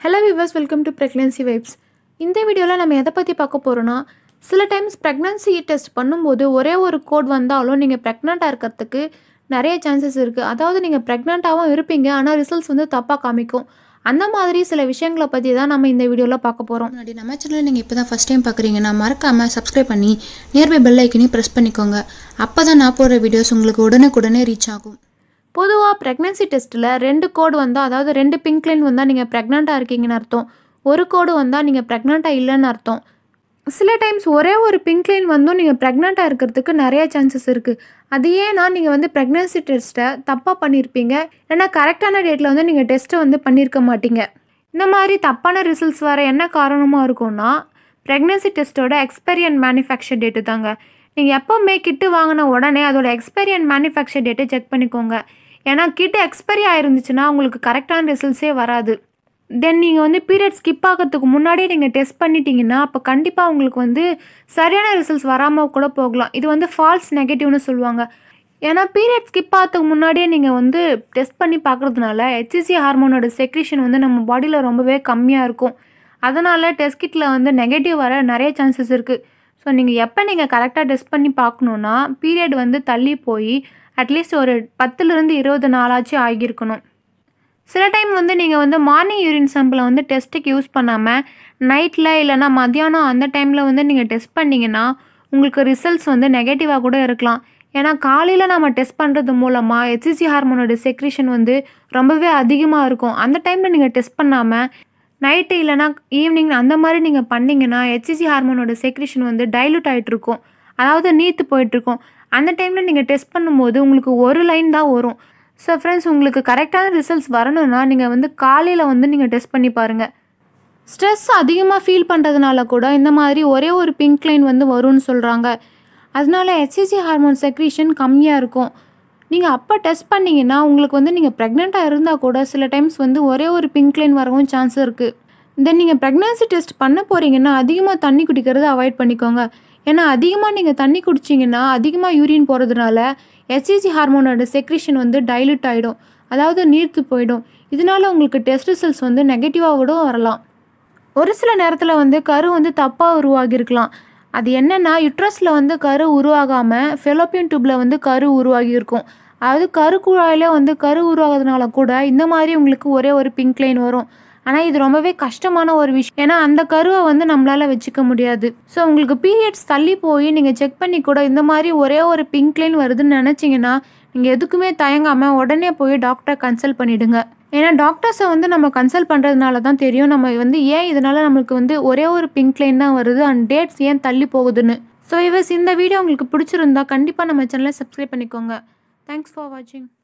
hello viewers welcome to pregnancy vibes இந்த வீடியோவில் நம்ம எதை பற்றி பார்க்க போகிறோன்னா சில டைம்ஸ் ப்ரெக்னன்சி டெஸ்ட் பண்ணும்போது ஒரே ஒரு கோட் வந்தாலும் நீங்கள் ப்ரெக்னெண்ட்டாக இருக்கிறதுக்கு நிறைய சான்சஸ் இருக்குது அதாவது நீங்கள் ப்ரெக்னெண்ட்டாகவும் இருப்பீங்க ஆனால் ரிசல்ட்ஸ் வந்து தப்பாக காமிக்கும் அந்த மாதிரி சில விஷயங்களை பற்றி தான் நம்ம இந்த வீடியோவில் பார்க்க போகிறோம் முன்னாடி நம்ம சேனலில் நீங்கள் இப்போ தான் ஃபஸ்ட் டைம் பார்க்குறீங்கன்னா மறக்காமல் சப்ஸ்கிரைப் பண்ணி நியர்பை பெல் ஐக்கனையும் ப்ரெஸ் பண்ணிக்கோங்க அப்போ தான் நான் போடுற வீடியோஸ் உங்களுக்கு உடனுக்குடனே ரீச் ஆகும் பொதுவாக ப்ரெக்னன்சி டெஸ்ட்டில் ரெண்டு கோடு வந்தால் அதாவது ரெண்டு பிங்க் லைன் வந்தால் நீங்கள் ப்ரெக்னெண்ட்டாக இருக்கீங்கன்னு அர்த்தம் ஒரு கோடு வந்தால் நீங்கள் ப்ரெக்னெண்ட்டாக இல்லைன்னு அர்த்தம் சில டைம்ஸ் ஒரே ஒரு பிங்க் லைன் வந்தும் நீங்கள் ப்ரெக்னெண்ட்டாக இருக்கிறதுக்கு நிறைய சான்சஸ் இருக்குது அது ஏன்னா நீங்கள் வந்து ப்ரெக்னன்சி டெஸ்ட்டை தப்பாக பண்ணியிருப்பீங்க இல்லைன்னா கரெக்டான டேட்டில் வந்து நீங்கள் டெஸ்ட்டை வந்து பண்ணியிருக்க மாட்டீங்க இந்த மாதிரி தப்பான ரிசல்ட்ஸ் வர என்ன காரணமாக இருக்கும்னா ப்ரெக்னன்சி டெஸ்ட்டோட எக்ஸ்பைரி அண்ட் மேனுஃபேக்சர் டேட்டு தாங்க நீங்கள் எப்போவுமே கிட்டு வாங்கின உடனே அதோட எக்ஸ்பைரி அண்ட் மேனுஃபேக்சர் டேட்டை செக் பண்ணிக்கோங்க ஏன்னா கிட்ட எக்ஸ்பைரி ஆயிருந்துச்சுன்னா உங்களுக்கு கரெக்டான ரிசல்ட்ஸே வராது தென் நீங்கள் வந்து பீரியட் ஸ்கிப் ஆகிறதுக்கு முன்னாடியே நீங்கள் டெஸ்ட் பண்ணிட்டீங்கன்னா அப்போ கண்டிப்பாக உங்களுக்கு வந்து சரியான ரிசல்ட்ஸ் வராமல் கூட போகலாம் இது வந்து ஃபால்ஸ் நெகட்டிவ்னு சொல்லுவாங்க ஏன்னா பீரியட் ஸ்கிப் ஆகிறதுக்கு முன்னாடியே நீங்கள் வந்து டெஸ்ட் பண்ணி பார்க்குறதுனால ஹெச்சிசி ஹார்மோனோட செக்ரிஷன் வந்து நம்ம பாடியில் ரொம்பவே கம்மியாக இருக்கும் அதனால் டெஸ்ட் கிட்டில் வந்து நெகட்டிவ் வர நிறைய சான்சஸ் இருக்குது ஸோ நீங்கள் எப்போ நீங்கள் கரெக்டாக டெஸ்ட் பண்ணி பார்க்கணுன்னா பீரியட் வந்து தள்ளி போய் அட்லீஸ்ட் ஒரு பத்துலேருந்து இருபது நாளாச்சும் ஆகியிருக்கணும் சில டைம் வந்து நீங்கள் வந்து மார்னிங் யூரின் சாம்பிளை வந்து டெஸ்ட்டுக்கு யூஸ் பண்ணாமல் நைட்டில் இல்லைனா மத்தியானம் அந்த டைமில் வந்து நீங்கள் டெஸ்ட் பண்ணிங்கன்னா உங்களுக்கு ரிசல்ட்ஸ் வந்து நெகட்டிவாக கூட இருக்கலாம் ஏன்னா காலையில் நம்ம டெஸ்ட் பண்ணுறது மூலமாக ஹெச்சிசி ஹார்மோனோட செக்ரிஷன் வந்து ரொம்பவே அதிகமாக இருக்கும் அந்த டைமில் நீங்கள் டெஸ்ட் பண்ணாமல் நைட்டு இல்லைனா ஈவினிங் அந்த மாதிரி நீங்கள் பண்ணிங்கன்னா ஹெச்சிசி ஹார்மோனோட செக்ரிஷன் வந்து டைலூட் ஆகிட்டு இருக்கும் அதாவது நீத்து போயிட்டுருக்கும் அந்த டைமில் நீங்கள் டெஸ்ட் பண்ணும்போது உங்களுக்கு ஒரு லைன் தான் வரும் ஸோ ஃப்ரெண்ட்ஸ் உங்களுக்கு கரெக்டான ரிசல்ட்ஸ் வரணும்னா நீங்கள் வந்து காலையில் வந்து நீங்கள் டெஸ்ட் பண்ணி பாருங்கள் ஸ்ட்ரெஸ் அதிகமாக ஃபீல் பண்ணுறதுனால கூட இந்த மாதிரி ஒரே ஒரு பிங்க் லைன் வந்து வரும்னு சொல்கிறாங்க அதனால ஹெச்சிசி ஹார்மோன் செக்ரீஷன் கம்மியாக இருக்கும் நீங்கள் அப்போ டெஸ்ட் பண்ணிங்கன்னா உங்களுக்கு வந்து நீங்கள் ப்ரெக்னெண்ட்டாக இருந்தால் கூட சில டைம்ஸ் வந்து ஒரே ஒரு பிங்க் லைன் வரவும் சான்ஸ் இருக்குது தென் நீங்கள் ப்ரெக்னன்சி டெஸ்ட் பண்ண போகிறீங்கன்னா அதிகமாக தண்ணி குடிக்கிறத அவாய்ட் பண்ணிக்கோங்க ஏன்னா அதிகமாக நீங்கள் தண்ணி குடிச்சிங்கன்னா அதிகமாக யூரின் போகிறதுனால ஹெச்சிசி ஹார்மோனோட செக்ரிஷன் வந்து டைல்யூட் ஆகிடும் அதாவது நீர்த்து போயிடும் இதனால உங்களுக்கு டெஸ்ட் ரிசல்ட்ஸ் வந்து நெகட்டிவாக கூட வரலாம் ஒரு சில நேரத்தில் வந்து கரு வந்து தப்பாக உருவாகியிருக்கலாம் அது என்னென்னா யுட்ரஸில் வந்து கரு உருவாகாமல் ஃபெலோப்பியன் டியூப்பில் வந்து கரு உருவாகியிருக்கும் அதாவது கரு குழாயில் வந்து கரு உருவாகிறதுனால கூட இந்த மாதிரி உங்களுக்கு ஒரே ஒரு பிங்க் லைன் வரும் ஆனால் இது ரொம்பவே கஷ்டமான ஒரு விஷயம் ஏன்னா அந்த கருவை வந்து நம்மளால் வச்சுக்க முடியாது ஸோ உங்களுக்கு பீரியட்ஸ் தள்ளி போய் நீங்கள் செக் பண்ணி கூட இந்த மாதிரி ஒரே ஒரு பிங்க் லைன் வருதுன்னு நினச்சிங்கன்னா நீங்கள் எதுக்குமே தயங்காமல் உடனே போய் டாக்டரை கன்சல்ட் பண்ணிவிடுங்க ஏன்னா டாக்டர்ஸை வந்து நம்ம கன்சல்ட் பண்ணுறதுனால தான் தெரியும் நம்ம வந்து ஏன் இதனால் நம்மளுக்கு வந்து ஒரே ஒரு பிங்க் லைன் தான் வருது அண்ட் டேட்ஸ் ஏன் தள்ளி போகுதுன்னு ஸோ இவஸ் இந்த வீடியோ உங்களுக்கு பிடிச்சிருந்தா கண்டிப்பாக நம்ம சேனலை சப்ஸ்கிரைப் பண்ணிக்கோங்க தேங்க்ஸ் ஃபார் வாட்சிங்